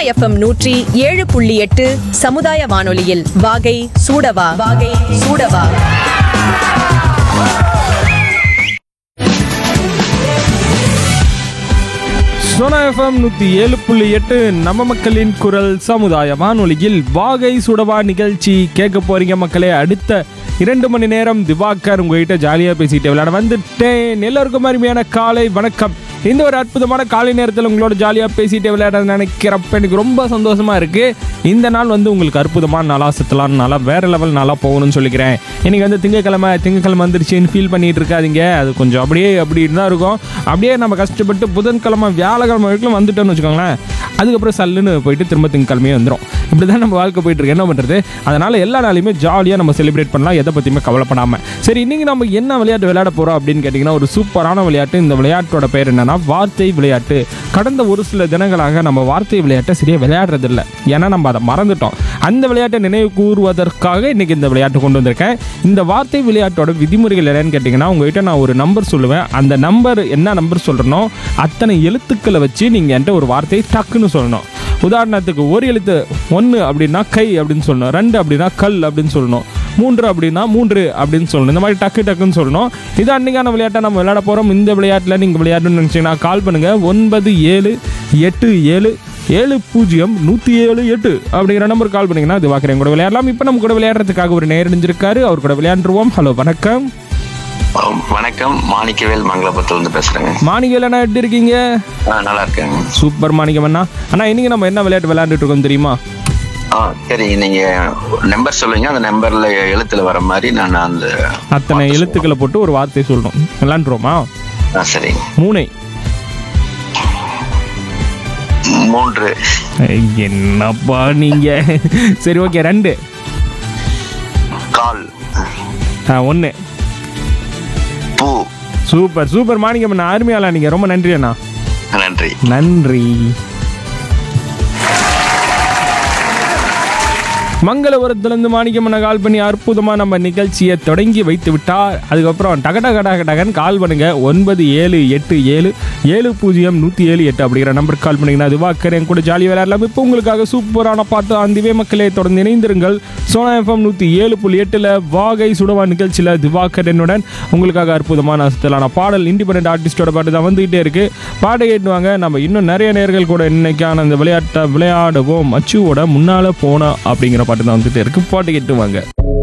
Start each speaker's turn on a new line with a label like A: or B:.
A: FM நூற்றி ஏழு புள்ளி எட்டு சமுதாய வானொலியில் வாகை சூடவா வாகை சூடவா
B: சோனா எஃப்எம் நூற்றி ஏழு புள்ளி எட்டு நம்ம மக்களின் குரல் சமுதாய வானொலியில் வாகை சுடவா நிகழ்ச்சி கேட்க போறீங்க மக்களே அடுத்த இரண்டு மணி நேரம் திவாகர் உங்ககிட்ட ஜாலியாக பேசிட்டு விளையாட வந்துட்டேன் எல்லாருக்கும் அருமையான காலை வணக்கம் இந்த ஒரு அற்புதமான காலை நேரத்தில் உங்களோட ஜாலியாக பேசிட்டு விளையாட நினைக்கிறப்ப எனக்கு ரொம்ப சந்தோஷமா இருக்கு இந்த நாள் வந்து உங்களுக்கு அற்புதமான நாளா சுத்தலான நாளா வேற லெவல் நாளா போகணும்னு சொல்லிக்கிறேன் இன்னைக்கு வந்து திங்கக்கிழமை திங்கக்கிழமை வந்துருச்சுன்னு ஃபீல் பண்ணிட்டு இருக்காதீங்க அது கொஞ்சம் அப்படியே அப்படி தான் இருக்கும் அப்படியே நம்ம கஷ்டப்பட்டு புதன்கிழமை வியாழக்கிழமை வரைக்கும் வந்துட்டோம்னு வச்சுக்கோங்களேன் அதுக்கப்புறம் சல்லுன்னு போயிட்டு திரும்ப திங்கக்கிழமையே வந்துடும் இப்படி தான் நம்ம வாழ்க்கை போயிட்டு இருக்கு என்ன பண்ணுறது அதனால எல்லா நாளையுமே ஜாலியாக நம்ம செலிப்ரேட் பண்ணலாம் எதை பற்றியுமே கவலைப்படாமல் சரி இன்னைக்கு நம்ம என்ன விளையாட்டு விளையாட போகிறோம் அப்படின்னு கேட்டிங்கன்னா ஒரு சூப்பரான விளையாட்டு இந்த விளையாட்டோட பேர் என்னன்னா வார்த்தை விளையாட்டு கடந்த ஒரு சில தினங்களாக நம்ம வார்த்தை விளையாட்டை சரியாக விளையாடுறது இல்லை ஏன்னா நம்ம அதை மறந்துட்டோம் அந்த விளையாட்டை நினைவு கூறுவதற்காக இன்னைக்கு இந்த விளையாட்டு கொண்டு வந்திருக்கேன் இந்த வார்த்தை விளையாட்டோட விதிமுறைகள் என்னன்னு கேட்டிங்கன்னா உங்ககிட்ட நான் ஒரு நம்பர் சொல்லுவேன் அந்த நம்பர் என்ன நம்பர் சொல்கிறனோ அத்தனை எழுத்துக்களை வச்சு நீங்கள் என்கிட்ட ஒரு வார்த்தையை டக்குன்னு சொல்லணும் உதாரணத்துக்கு ஒரு எழுத்து ஒன்று அப்படின்னா கை அப்படின்னு சொல்லணும் ரெண்டு அப்படின்னா கல் அப்படின்னு சொல்லணும் மூன்று அப்படின்னா மூன்று அப்படின்னு சொல்லணும் இந்த மாதிரி டக்கு டக்குன்னு சொல்லணும் இது அன்னைக்கான விளையாட்டை நம்ம விளையாட போகிறோம் இந்த விளையாட்டில் நீங்கள் விளையாடணும்னு நினச்சிங்கன்னா கால் பண்ணுங்கள் ஒன்பது ஏழு எட்டு ஏழு ஏழு பூஜ்ஜியம் நூற்றி ஏழு எட்டு அப்படிங்கிற நம்பர் கால் பண்ணிங்கன்னா இது பார்க்குறேன் கூட விளையாடலாம் இப்போ நம்ம கூட விளையாடுறதுக்காக ஒரு நேரம் இருந்திருக்காரு அவர் கூட விளையாண்டுருவோம் ஹலோ வணக்கம்
C: வணக்கம் மாணிக்கவேல் மங்களபுரத்துல இருந்து பேசுறேங்க
B: மாணிகள் அண்ணா எப்படி இருக்கீங்க
C: ஆ நல்லா இருக்கேங்க
B: சூப்பர் மாணிக்கம் அண்ணா அண்ணா இன்னைக்கு நம்ம என்ன விளையாட்டு விளையாண்டுட்டு இருக்கோம் தெரியுமா
C: ஆ சரி நீங்க நம்பர் சொல்லுங்க அந்த நம்பர்ல எழுத்துல வர மாதிரி நான் அந்த
B: அத்தனை எழுத்துக்களை போட்டு ஒரு வார்த்தை சொல்லணும் விளையாண்டுருவோமா
C: ஆ சரிங்க
B: மூனை
C: மூன்று
B: ஐய், என்னப்பா நீங்க சரி ஓகே ரெண்டு
C: கால்
B: ஒன்று
C: பூ
B: சூப்பர் சூப்பர் மாணிக்கம் அண்ணா அருமையாளா நீங்க ரொம்ப நன்றி அண்ணா
C: நன்றி
B: நன்றி மங்களபுரத்துலேருந்து மாணிக்கம்மனை கால் பண்ணி அற்புதமாக நம்ம நிகழ்ச்சியை தொடங்கி வைத்து விட்டார் அதுக்கப்புறம் டக டக டக டகன்னு கால் பண்ணுங்க ஒன்பது ஏழு எட்டு ஏழு ஏழு பூஜ்ஜியம் நூற்றி ஏழு எட்டு அப்படிங்கிற நம்பருக்கு கால் பண்ணிங்கன்னா அது வாக்கர் கூட ஜாலி விளையாடலாம் இப்போ உங்களுக்காக சூப்பரான பாட்டு அந்திவே மக்களே தொடர்ந்து இணைந்திருங்கள் சோனா எஃப்எம் நூற்றி ஏழு புள்ளி எட்டில் வாகை சுடவா நிகழ்ச்சியில் திவாகர் என்னுடன் உங்களுக்காக அற்புதமான அசத்தலான பாடல் இண்டிபெண்ட் ஆர்டிஸ்டோட பாட்டு தான் வந்துகிட்டே இருக்கு பாட்டை கேட்டுவாங்க நம்ம இன்னும் நிறைய நேர்கள் கூட இன்னைக்கான அந்த விளையாட்டை விளையாடுவோம் அச்சுவோட முன்னால போனா அப்படிங்கிற பாட்டு தான் வந்துட்டு இருக்கு பாட்டு கேட்டுவாங்க